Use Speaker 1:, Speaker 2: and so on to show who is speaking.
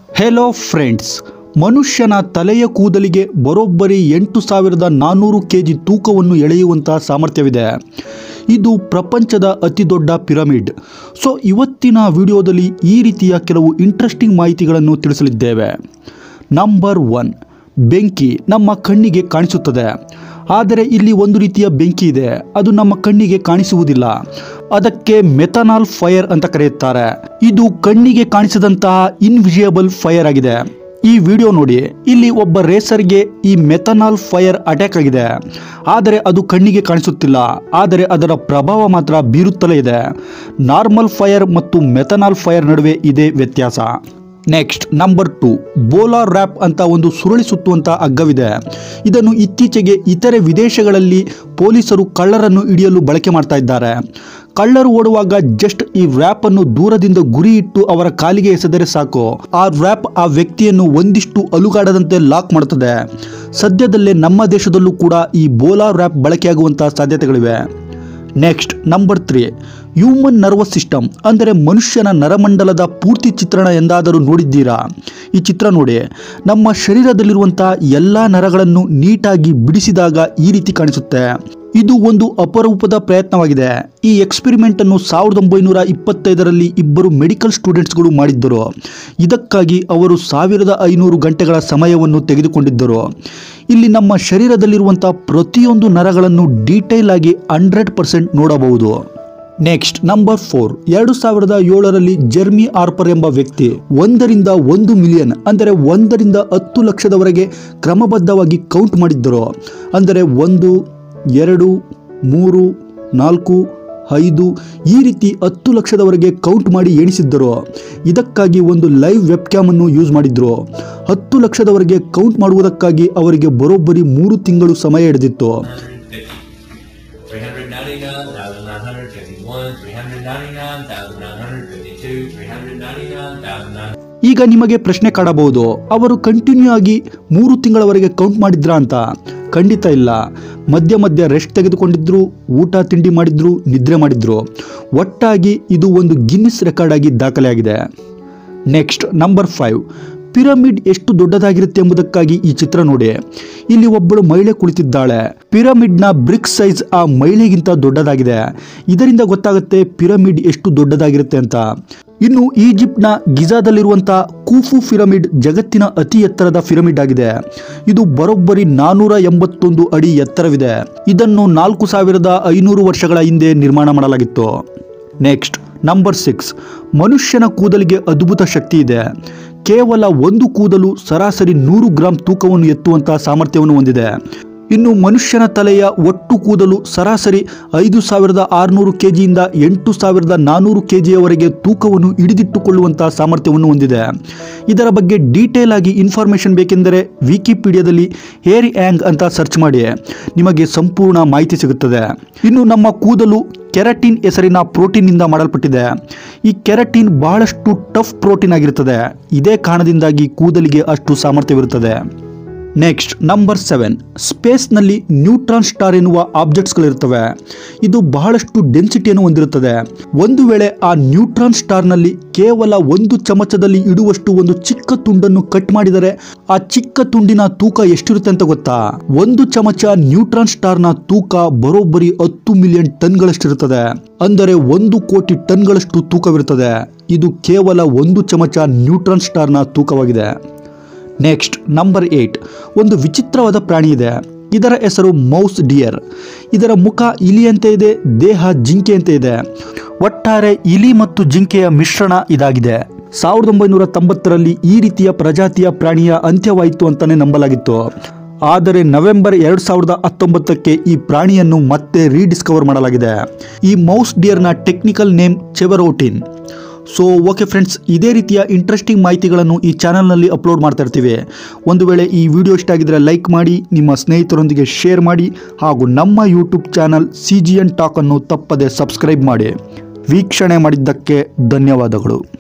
Speaker 1: Hello friends ಮನುಷ್ಯನ ತಲೆಯ ಕೂದಲಿಗೆ ಬರೋಬ್ಬರಿ ಎಂಟು ಸಾವಿರದ ನಾನ್ನೂರು ಕೆ ಜಿ ತೂಕವನ್ನು ಎಳೆಯುವಂತಹ ಸಾಮರ್ಥ್ಯವಿದೆ ಇದು ಪ್ರಪಂಚದ ಅತಿ ದೊಡ್ಡ ಪಿರಮಿಡ್ ಸೊ ಇವತ್ತಿನ ವಿಡಿಯೋದಲ್ಲಿ ಈ ರೀತಿಯ ಕೆಲವು ಇಂಟ್ರೆಸ್ಟಿಂಗ್ ಮಾಹಿತಿಗಳನ್ನು ತಿಳಿಸಲಿದ್ದೇವೆ ನಂಬರ್ ಒನ್ ಬೆಂಕಿ ನಮ್ಮ ಕಣ್ಣಿಗೆ ಕಾಣಿಸುತ್ತದೆ ಆದರೆ ಇಲ್ಲಿ ಒಂದು ರೀತಿಯ ಬೆಂಕಿ ಇದೆ ಅದು ನಮ್ಮ ಕಣ್ಣಿಗೆ ಕಾಣಿಸುವುದಿಲ್ಲ ಅದಕ್ಕೆ ಮೆಥನಾಲ್ ಫೈರ್ ಅಂತ ಕರೆಯುತ್ತಾರೆ ಇದು ಕಣ್ಣಿಗೆ ಕಾಣಿಸದಂತಹ ಇನ್ವಿಜಿಯಬಲ್ ಫೈರ್ ಆಗಿದೆ ಈ ವಿಡಿಯೋ ನೋಡಿ ಇಲ್ಲಿ ಒಬ್ಬ ರೇಸರ್ಗೆ ಈ ಮೆಥನಾಲ್ ಫೈರ್ ಅಟ್ಯಾಕ್ ಆಗಿದೆ ಆದರೆ ಅದು ಕಣ್ಣಿಗೆ ಕಾಣಿಸುತ್ತಿಲ್ಲ ಆದರೆ ಅದರ ಪ್ರಭಾವ ಮಾತ್ರ ಬೀರುತ್ತಲೇ ಇದೆ ನಾರ್ಮಲ್ ಫೈರ್ ಮತ್ತು ಮೆಥನಾಲ್ ಫೈರ್ ನಡುವೆ ಇದೇ ವ್ಯತ್ಯಾಸ next number two BolaWrap ಅಂತ ಒಂದು ಸುರುಳಿ ಸುತ್ತುವಂಥ ಹಗ್ಗವಿದೆ ಇದನ್ನು ಇತ್ತೀಚೆಗೆ ಇತರೆ ವಿದೇಶಗಳಲ್ಲಿ ಪೊಲೀಸರು ಕಳ್ಳರನ್ನು ಹಿಡಿಯಲು ಬಳಕೆ ಮಾಡ್ತಾ ಇದ್ದಾರೆ ಕಳ್ಳರು ಓಡುವಾಗ ಜಸ್ಟ್ ಈ ರ್ಯಾಪ್ ಅನ್ನು ದೂರದಿಂದ ಗುರಿ ಇಟ್ಟು ಅವರ ಕಾಲಿಗೆ ಎಸೆದರೆ ಸಾಕು ಆ ರ್ಯಾಪ್ ಆ ವ್ಯಕ್ತಿಯನ್ನು ಒಂದಿಷ್ಟು ಅಲುಗಾಡದಂತೆ ಲಾಕ್ ಮಾಡುತ್ತದೆ ಸದ್ಯದಲ್ಲೇ ನಮ್ಮ ದೇಶದಲ್ಲೂ ಕೂಡ ಈ ಬೋಲಾರ್ ರ್ಯಾಪ್ ಬಳಕೆಯಾಗುವಂತಹ ಸಾಧ್ಯತೆಗಳಿವೆ next number three human nervous system ಅಂದರೆ ಮನುಷ್ಯನ ನರಮಂಡಲದ ಪೂರ್ತಿ ಚಿತ್ರಣ ಎಂದಾದರೂ ನೋಡಿದ್ದೀರಾ ಈ ಚಿತ್ರ ನೋಡಿ ನಮ್ಮ ಶರೀರದಲ್ಲಿರುವಂಥ ಎಲ್ಲ ನರಗಳನ್ನು ನೀಟಾಗಿ ಬಿಡಿಸಿದಾಗ ಈ ರೀತಿ ಕಾಣಿಸುತ್ತೆ ಇದು ಒಂದು ಅಪರೂಪದ ಪ್ರಯತ್ನವಾಗಿದೆ ಈ ಎಕ್ಸ್ಪೆರಿಮೆಂಟ್ ಅನ್ನು ಸಾವಿರದ ಒಂಬೈನೂರ ಇಪ್ಪತ್ತೈದರಲ್ಲಿ ಇಬ್ಬರು ಮೆಡಿಕಲ್ ಸ್ಟೂಡೆಂಟ್ಸ್ಗಳು ಮಾಡಿದ್ದರು ಇದಕ್ಕಾಗಿ ಅವರು ಸಾವಿರದ ಐನೂರು ಗಂಟೆಗಳ ಸಮಯವನ್ನು ತೆಗೆದುಕೊಂಡಿದ್ದರು ಇಲ್ಲಿ ನಮ್ಮ ಶರೀರದಲ್ಲಿರುವಂಥ ಪ್ರತಿಯೊಂದು ನರಗಳನ್ನು ಡೀಟೇಲ್ ಆಗಿ ಹಂಡ್ರೆಡ್ ಪರ್ಸೆಂಟ್ ನೋಡಬಹುದು ನೆಕ್ಸ್ಟ್ ನಂಬರ್ ಫೋರ್ ಎರಡು ಸಾವಿರದ ಏಳರಲ್ಲಿ ಜೆರ್ಮಿ ಆರ್ಪರ್ ಎಂಬ ವ್ಯಕ್ತಿ ಒಂದರಿಂದ ಒಂದು ಮಿಲಿಯನ್ ಅಂದರೆ ಒಂದರಿಂದ ಹತ್ತು ಲಕ್ಷದವರೆಗೆ ಕ್ರಮಬದ್ಧವಾಗಿ ಕೌಂಟ್ ಮಾಡಿದ್ದರು ಅಂದರೆ ಒಂದು ಎರಡು ಮೂರು ನಾಲ್ಕು ಐದು ಈ ರೀತಿ ಹತ್ತು ಲಕ್ಷದವರೆಗೆ ಕೌಂಟ್ ಮಾಡಿ ಎಣಿಸಿದ್ದರು ಇದಕ್ಕಾಗಿ ಒಂದು ಲೈವ್ ವೆಬ್ ಕ್ಯಾಮನ್ನು ಯೂಸ್ ಮಾಡಿದ್ರು ಹತ್ತು ಲಕ್ಷದವರೆಗೆ ಕೌಂಟ್ ಮಾಡುವುದಕ್ಕಾಗಿ ಅವರಿಗೆ ಬರೋಬ್ಬರಿ ಮೂರು ತಿಂಗಳು ಸಮಯ ಹಿಡಿದಿತ್ತು
Speaker 2: 399,951, 399,952, 399,900.
Speaker 1: ಈಗ ನಿಮಗೆ ಪ್ರಶ್ನೆ ಕಾಡಬಹುದು ಅವರು ಕಂಟಿನ್ಯೂ ಆಗಿ ಮೂರು ತಿಂಗಳವರೆಗೆ ಕೌಂಟ್ ಮಾಡಿದ್ರಾ ಅಂತ ಖಂಡಿತ ಇಲ್ಲ ಮಧ್ಯ ಮಧ್ಯ ರೆಸ್ಟ್ ತೆಗೆದುಕೊಂಡಿದ್ರು ಊಟ ತಿಂಡಿ ಮಾಡಿದ್ರು ನಿದ್ರೆ ಮಾಡಿದ್ರು ಒಟ್ಟಾಗಿ ಇದು ಒಂದು ಗಿನ್ನಿಸ್ ರೆಕಾರ್ಡ್ ಆಗಿ ದಾಖಲೆಯಾಗಿದೆ ನೆಕ್ಸ್ಟ್ ನಂಬರ್ ಫೈವ್ ಪಿರಮಿಡ್ ಎಷ್ಟು ದೊಡ್ಡದಾಗಿರುತ್ತೆ ಎಂಬುದಕ್ಕಾಗಿ ಈ ಚಿತ್ರ ನೋಡಿ ಇಲ್ಲಿ ಒಬ್ಬಳು ಮಹಿಳೆ ಕುಳಿತಿದ್ದಾಳೆ ಪಿರಮಿಡ್ನ ಬ್ರಿಕ್ ಸೈಜ್ ಆ ಮಹಿಳೆಗಿಂತ ದೊಡ್ಡದಾಗಿದೆ ಇದರಿಂದ ಗೊತ್ತಾಗುತ್ತೆ ಪಿರಮಿಡ್ ಎಷ್ಟು ದೊಡ್ಡದಾಗಿರುತ್ತೆ ಅಂತ ಇನ್ನು ಈಜಿಪ್ಟ್ನ ಗಿಜಾದಲ್ಲಿರುವಂತಹ ಕೂಫು ಪಿರಮಿಡ್ ಜಗತ್ತಿನ ಅತಿ ಎತ್ತರದ ಪಿರಮಿಡ್ ಆಗಿದೆ ಇದು ಬರೋಬ್ಬರಿ ನಾನೂರ ಎಂಬತ್ತೊಂದು ಅಡಿ ಎತ್ತರವಿದೆ ಇದನ್ನು ನಾಲ್ಕು ಸಾವಿರದ ಐನೂರು ವರ್ಷಗಳ ಹಿಂದೆ ನಿರ್ಮಾಣ ಮಾಡಲಾಗಿತ್ತು ನೆಕ್ಸ್ಟ್ ನಂಬರ್ ಸಿಕ್ಸ್ ಮನುಷ್ಯನ ಕೂದಲಿಗೆ ಅದ್ಭುತ ಶಕ್ತಿ ಇದೆ ಕೇವಲ ಒಂದು ಕೂದಲು ಸರಾಸರಿ ನೂರು ಗ್ರಾಂ ತೂಕವನ್ನು ಎತ್ತುವಂತಹ ಸಾಮರ್ಥ್ಯವನ್ನು ಹೊಂದಿದೆ ಇನ್ನು ಮನುಷ್ಯನ ತಲೆಯ ಒಟ್ಟು ಕೂದಲು ಸರಾಸರಿ ಐದು ಸಾವಿರದ ಆರುನೂರು ಕೆ ಜಿಯಿಂದ ಎಂಟು ಸಾವಿರದ ನಾನ್ನೂರು ಕೆ ಜಿಯವರೆಗೆ ತೂಕವನ್ನು ಹಿಡಿದಿಟ್ಟುಕೊಳ್ಳುವಂತಹ ಸಾಮರ್ಥ್ಯವನ್ನು ಹೊಂದಿದೆ ಇದರ ಬಗ್ಗೆ ಡೀಟೇಲ್ ಆಗಿ ಇನ್ಫಾರ್ಮೇಷನ್ ಬೇಕೆಂದರೆ ವಿಕಿಪೀಡಿಯಾದಲ್ಲಿ ಹೇರ್ ಆ್ಯಂಗ್ ಅಂತ ಸರ್ಚ್ ಮಾಡಿ ನಿಮಗೆ ಸಂಪೂರ್ಣ ಮಾಹಿತಿ ಸಿಗುತ್ತದೆ ಇನ್ನು ನಮ್ಮ ಕೂದಲು ಕೆರಟಿನ್ ಹೆಸರಿನ ಪ್ರೋಟೀನ್ನಿಂದ ಮಾಡಲ್ಪಟ್ಟಿದೆ ಈ ಕೆರಟಿನ್ ಬಹಳಷ್ಟು ಟಫ್ ಪ್ರೋಟೀನ್ ಆಗಿರುತ್ತದೆ ಇದೇ ಕಾರಣದಿಂದಾಗಿ ಕೂದಲಿಗೆ ಅಷ್ಟು ಸಾಮರ್ಥ್ಯವಿರುತ್ತದೆ ನೆಕ್ಸ್ಟ್ ನಂಬರ್ ಸೆವೆನ್ ಸ್ಪೇಸ್ನಲ್ಲಿ ನ್ಯೂಟ್ರಾನ್ ಸ್ಟಾರ್ ಎನ್ನುವ ಆಬ್ಜೆಕ್ಟ್ಸ್ಗಳಿರ್ತವೆ ಇದು ಬಹಳಷ್ಟು ಡೆನ್ಸಿಟಿಯನ್ನು ಹೊಂದಿರುತ್ತದೆ ಒಂದು ವೇಳೆ ಆ ನ್ಯೂಟ್ರಾನ್ ಸ್ಟಾರ್ನಲ್ಲಿ ಕೇವಲ ಒಂದು ಚಮಚದಲ್ಲಿ ಇಡುವಷ್ಟು ಒಂದು ಚಿಕ್ಕ ತುಂಡನ್ನು ಕಟ್ ಮಾಡಿದರೆ ಆ ಚಿಕ್ಕ ತುಂಡಿನ ತೂಕ ಎಷ್ಟಿರುತ್ತೆ ಅಂತ ಗೊತ್ತಾ ಒಂದು ಚಮಚ ನ್ಯೂಟ್ರಾನ್ ಸ್ಟಾರ್ನ ತೂಕ ಬರೋಬ್ಬರಿ ಹತ್ತು ಮಿಲಿಯನ್ ಟನ್ಗಳಷ್ಟಿರುತ್ತದೆ ಅಂದರೆ ಒಂದು ಕೋಟಿ ಟನ್ಗಳಷ್ಟು ತೂಕವಿರುತ್ತದೆ ಇದು ಕೇವಲ ಒಂದು ಚಮಚ ನ್ಯೂಟ್ರಾನ್ ಸ್ಟಾರ್ನ ತೂಕವಾಗಿದೆ ನೆಕ್ಸ್ಟ್ ನಂಬರ್ ಏಟ್ ಒಂದು ವಿಚಿತ್ರವಾದ ಪ್ರಾಣಿ ಇದೆ ಇದರ ಹೆಸರು ಮೌಸ್ ಡಿಯರ್ ಇದರ ಮುಖ ಇಲಿಯಂತೆ ಇದೆ ದೇಹ ಜಿಂಕೆಯಂತೆ ಇದೆ ಒಟ್ಟಾರೆ ಇಲಿ ಮತ್ತು ಜಿಂಕೆಯ ಮಿಶ್ರಣ ಇದಾಗಿದೆ ಸಾವಿರದ ಒಂಬೈನೂರ ತೊಂಬತ್ತರಲ್ಲಿ ಈ ರೀತಿಯ ಪ್ರಜಾತಿಯ ಪ್ರಾಣಿಯ ಅಂತ್ಯವಾಯಿತು ಅಂತಾನೆ ನಂಬಲಾಗಿತ್ತು ಆದರೆ ನವೆಂಬರ್ ಎರಡು ಸಾವಿರದ ಹತ್ತೊಂಬತ್ತಕ್ಕೆ ಈ ಪ್ರಾಣಿಯನ್ನು ಮತ್ತೆ ರೀಡಿಸ್ಕವರ್ ಮಾಡಲಾಗಿದೆ ಈ ಮೌಸ್ ಡಿಯರ್ನ technical name chevrotain so okay friends ಇದೇ ರೀತಿಯ ಇಂಟ್ರೆಸ್ಟಿಂಗ್ ಮಾಹಿತಿಗಳನ್ನು ಈ ಚಾನಲ್ನಲ್ಲಿ ಅಪ್ಲೋಡ್ ಮಾಡ್ತಾ ಇರ್ತೀವಿ ಒಂದು ವೇಳೆ ಈ ವಿಡಿಯೋ ಇಷ್ಟ ಆಗಿದ್ರೆ ಲೈಕ್ ಮಾಡಿ ನಿಮ್ಮ ಸ್ನೇಹಿತರೊಂದಿಗೆ ಶೇರ್ ಮಾಡಿ ಹಾಗೂ ನಮ್ಮ YouTube channel C G N ಟಾಕನ್ನು ತಪ್ಪದೆ ಸಬ್ಸ್ಕ್ರೈಬ್ ಮಾಡಿ ವೀಕ್ಷಣೆ ಮಾಡಿದ್ದಕ್ಕೆ ಧನ್ಯವಾದಗಳು